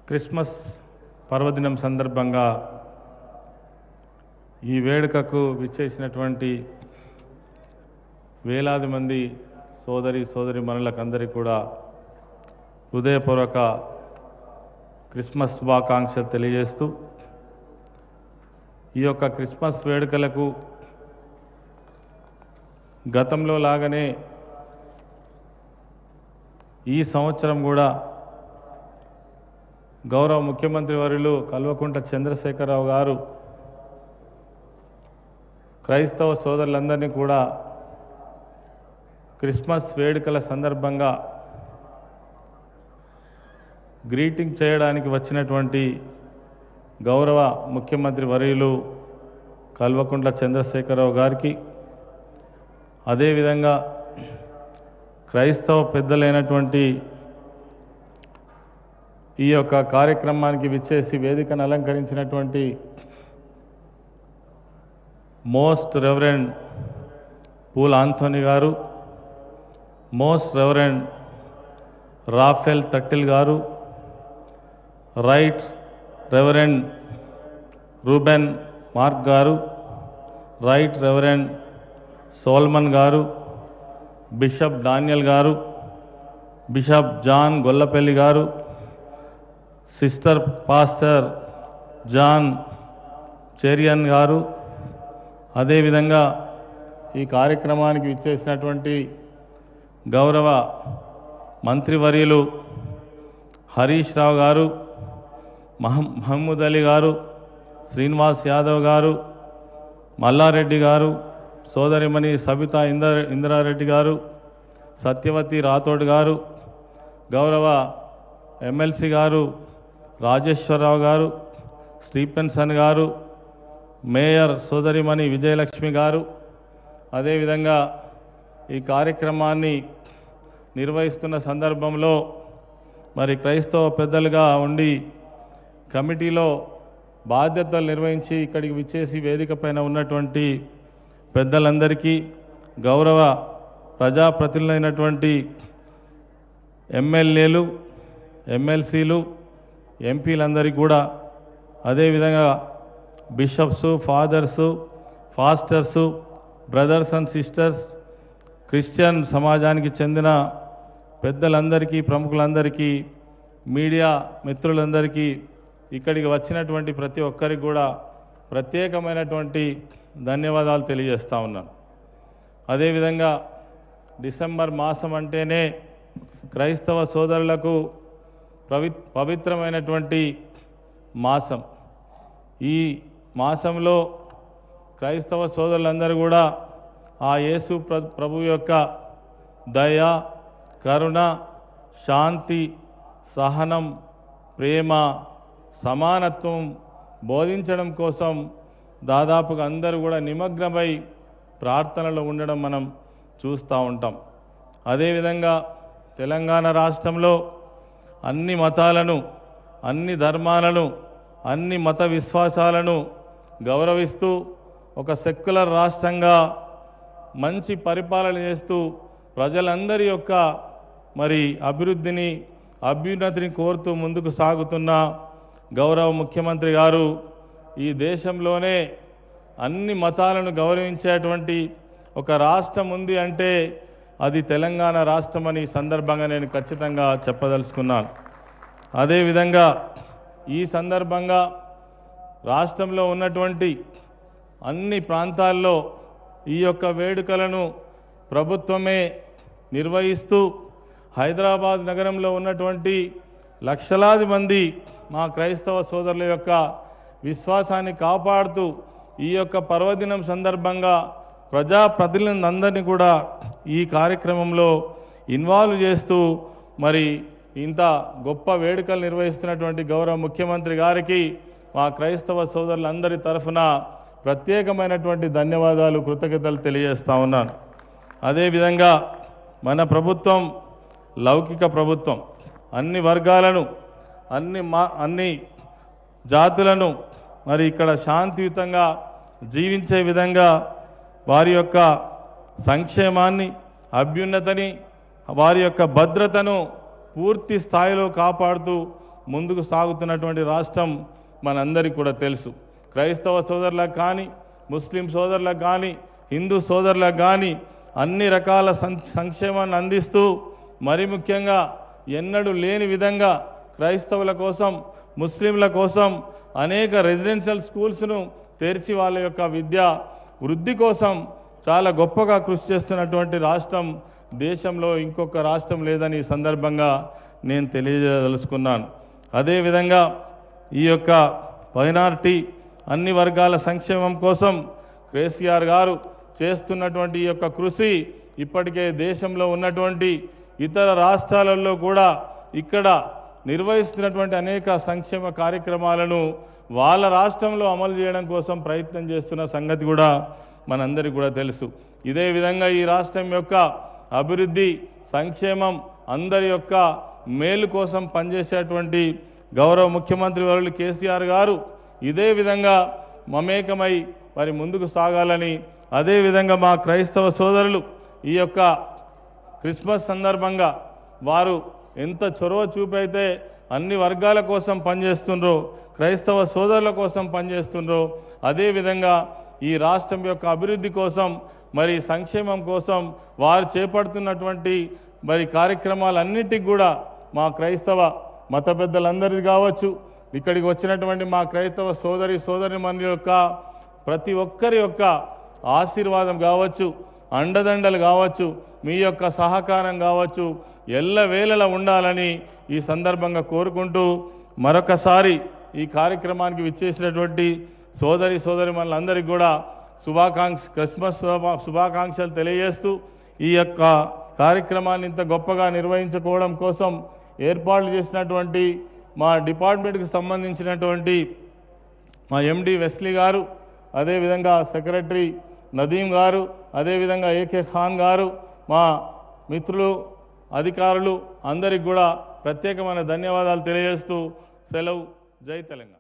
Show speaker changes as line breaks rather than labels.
Christmas పర్వదినం సందర్భంగా ఈ వేడుకకు విచ్చేసినటువంటి వేలాది మంది సోదరి సోదరి మనులకందరికీ కూడా హృదయపూర్వక క్రిస్మస్ శుభాకాంక్షలు తెలియజేస్తూ ఈ యొక్క క్రిస్మస్ వేడుకలకు గతంలో లాగానే ఈ సంవత్సరం కూడా గౌరవ ముఖ్యమంత్రి వర్యులు కల్వకుంట్ల చంద్రశేఖరరావు గారు క్రైస్తవ సోదరులందరినీ కూడా క్రిస్మస్ వేడుకల సందర్భంగా గ్రీటింగ్ చేయడానికి వచ్చినటువంటి గౌరవ ముఖ్యమంత్రి వర్యులు కల్వకుంట్ల చంద్రశేఖరరావు గారికి అదేవిధంగా క్రైస్తవ పెద్దలైనటువంటి ఈ యొక్క కార్యక్రమానికి విచ్చేసి వేదికను అలంకరించినటువంటి most reverend Poola Anthony garu most reverend Raphael Thattil garu right reverend Reuben Mark garu right reverend Solomon garu bishop Daniel garu bishop John Gollapalli garu sister pastor John Cherian గారు అదేవిధంగా ఈ కార్యక్రమానికి విచ్చేసినటువంటి గౌరవ మంత్రివర్యులు హరీష్ రావు గారు మహం మహమ్మద్ అలీ గారు శ్రీనివాస్ యాదవ్ గారు మల్లారెడ్డి గారు సోదరిమణి సబితా ఇందర్ ఇందిరారెడ్డి గారు సత్యవతి రాథోడ్ గారు గౌరవ ఎమ్మెల్సీ గారు రాజేశ్వరరావు గారు స్టీఫెన్సన్ గారు మేయర్ సోదరిమణి విజయలక్ష్మి గారు అదేవిధంగా ఈ కార్యక్రమాన్ని నిర్వహిస్తున్న సందర్భంలో మరి క్రైస్తవ పెద్దలుగా ఉండి కమిటీలో బాధ్యతలు నిర్వహించి ఇక్కడికి విచ్చేసి వేదిక పైన ఉన్నటువంటి పెద్దలందరికీ గౌరవ ప్రజాప్రతినిధులైనటువంటి ఎమ్మెల్యేలు ఎమ్మెల్సీలు ఎంపీలందరికీ కూడా అదేవిధంగా bishops fathers pastors brothers and sisters Christian సమాజానికి చెందిన పెద్దలందరికీ ప్రముఖులందరికీ మీడియా మిత్రులందరికీ ఇక్కడికి వచ్చినటువంటి ప్రతి ఒక్కరికి కూడా ప్రత్యేకమైనటువంటి ధన్యవాదాలు తెలియజేస్తా ఉన్నాను అదేవిధంగా డిసెంబర్ మాసం అంటేనే క్రైస్తవ సోదరులకు పవి పవిత్రమైనటువంటి మాసం ఈ మాసంలో క్రైస్తవ సోదరులందరూ కూడా ఆ యేసు ప్ర ప్రభు యొక్క దయ కరుణ శాంతి సహనం ప్రేమ సమానత్వం బోధించడం కోసం దాదాపుగా అందరూ కూడా నిమగ్నమై ప్రార్థనలో ఉండడం మనం చూస్తూ ఉంటాం అదేవిధంగా తెలంగాణ రాష్ట్రంలో అన్ని మతాలను అన్ని ధర్మాలను అన్ని మత విశ్వాసాలను గౌరవిస్తూ ఒక సెక్యులర్ రాష్ట్రంగా మంచి పరిపాలన చేస్తూ ప్రజలందరి యొక్క మరి అభివృద్ధిని అభ్యున్నతిని కోరుతూ ముందుకు సాగుతున్న గౌరవ ముఖ్యమంత్రి గారు ఈ దేశంలోనే అన్ని మతాలను గౌరవించేటువంటి ఒక రాష్ట్రం ఉంది అంటే అది తెలంగాణ రాష్ట్రం అని ఈ సందర్భంగా నేను ఖచ్చితంగా చెప్పదలుచుకున్నాను అదేవిధంగా ఈ సందర్భంగా రాష్ట్రంలో ఉన్నటువంటి అన్ని ప్రాంతాల్లో ఈ యొక్క వేడుకలను ప్రభుత్వమే నిర్వహిస్తూ హైదరాబాద్ నగరంలో ఉన్నటువంటి లక్షలాది మంది మా క్రైస్తవ సోదరుల యొక్క విశ్వాసాన్ని కాపాడుతూ ఈ యొక్క పర్వదినం సందర్భంగా ప్రజాప్రతినిధులందరినీ కూడా ఈ కార్యక్రమంలో ఇన్వాల్వ్ చేస్తూ మరి ఇంత గొప్ప వేడుకలు నిర్వహిస్తున్నటువంటి గౌరవ ముఖ్యమంత్రి గారికి మా క్రైస్తవ సోదరులందరి తరఫున ప్రత్యేకమైనటువంటి ధన్యవాదాలు కృతజ్ఞతలు తెలియజేస్తా ఉన్నాను అదేవిధంగా మన ప్రభుత్వం లౌకిక ప్రభుత్వం అన్ని వర్గాలను అన్ని మా అన్ని జాతులను మరి ఇక్కడ శాంతియుతంగా జీవించే విధంగా వారి యొక్క సంక్షేమాన్ని అభ్యున్నతని వారి యొక్క భద్రతను పూర్తి స్థాయిలో కాపాడుతూ ముందుకు సాగుతున్నటువంటి రాష్ట్రం మనందరికీ కూడా తెలుసు క్రైస్తవ సోదరులకు కానీ ముస్లిం సోదరులకు కానీ హిందూ సోదరులకు కానీ అన్ని రకాల సం- సంక్షేమాన్ని అందిస్తూ మరి ముఖ్యంగా ఎన్నడూ లేని విధంగా క్రైస్తవుల కోసం ముస్లింల కోసం అనేక రెసిడెన్షియల్ స్కూల్స్ను తెరిచి వాళ్ళ యొక్క విద్య వృద్ధి కోసం చాలా గొప్పగా కృషి చేస్తున్నటువంటి రాష్ట్రం దేశంలో ఇంకొక రాష్ట్రం లేదని ఈ సందర్భంగా నేను తెలియజేయదలుచుకున్నాను అదేవిధంగా ఈ యొక్క మైనారిటీ అన్ని వర్గాల సంక్షేమం కోసం కేసీఆర్ గారు చేస్తున్నటువంటి ఈ యొక్క కృషి ఇప్పటికే దేశంలో ఉన్నటువంటి ఇతర రాష్ట్రాలలో కూడా ఇక్కడ నిర్వహిస్తున్నటువంటి అనేక సంక్షేమ కార్యక్రమాలను వాళ్ళ రాష్ట్రంలో అమలు చేయడం కోసం ప్రయత్నం చేస్తున్న సంగతి కూడా మనందరికీ కూడా తెలుసు ఇదే విధంగా ఈ రాష్ట్రం యొక్క అభివృద్ధి సంక్షేమం అందరి యొక్క మేలు కోసం పనిచేసేటువంటి గౌరవ ముఖ్యమంత్రి వర్యులు కేసీఆర్ గారు ఇదే విధంగా మమేకమై మరి ముందుకు సాగాలని అదేవిధంగా మా క్రైస్తవ సోదరులు ఈ యొక్క క్రిస్మస్ సందర్భంగా వారు ఎంత చొరవ చూపైతే అన్ని వర్గాల కోసం పనిచేస్తుండ్రో క్రైస్తవ సోదరుల కోసం పనిచేస్తుండ్రో అదేవిధంగా ఈ రాష్ట్రం యొక్క అభివృద్ధి కోసం మరి సంక్షేమం కోసం వారు చేపడుతున్నటువంటి మరి కార్యక్రమాలన్నిటికి కూడా మా క్రైస్తవ మత పెద్దలందరిది కావచ్చు ఇక్కడికి వచ్చినటువంటి మా క్రైస్తవ సోదరి సోదరి మన యొక్క ప్రతి ఒక్కరి యొక్క ఆశీర్వాదం కావచ్చు అండదండలు కావచ్చు మీ యొక్క సహకారం కావచ్చు ఎల్లవేళలా ఉండాలని ఈ సందర్భంగా కోరుకుంటూ మరొకసారి ఈ కార్యక్రమానికి విచ్చేసినటువంటి సోదరి సోదరి మనందరికీ కూడా శుభాకాంక్ష క్రిస్మస్ శుభా- శుభాకాంక్షలు తెలియజేస్తూ ఈ యొక్క కార్యక్రమాన్ని ఇంత గొప్పగా నిర్వహించుకోవడం కోసం ఏర్పాట్లు చేసినటువంటి మా డిపార్ట్మెంట్కి సంబంధించినటువంటి మా ఎండి వెస్లీ గారు అదేవిధంగా సెక్రటరీ నదీం గారు అదేవిధంగా ఏకే ఖాన్ గారు మా మిత్రులు అధికారులు అందరికి కూడా ప్రత్యేకమైన ధన్యవాదాలు తెలియజేస్తూ సెలవు జై తెలంగాణ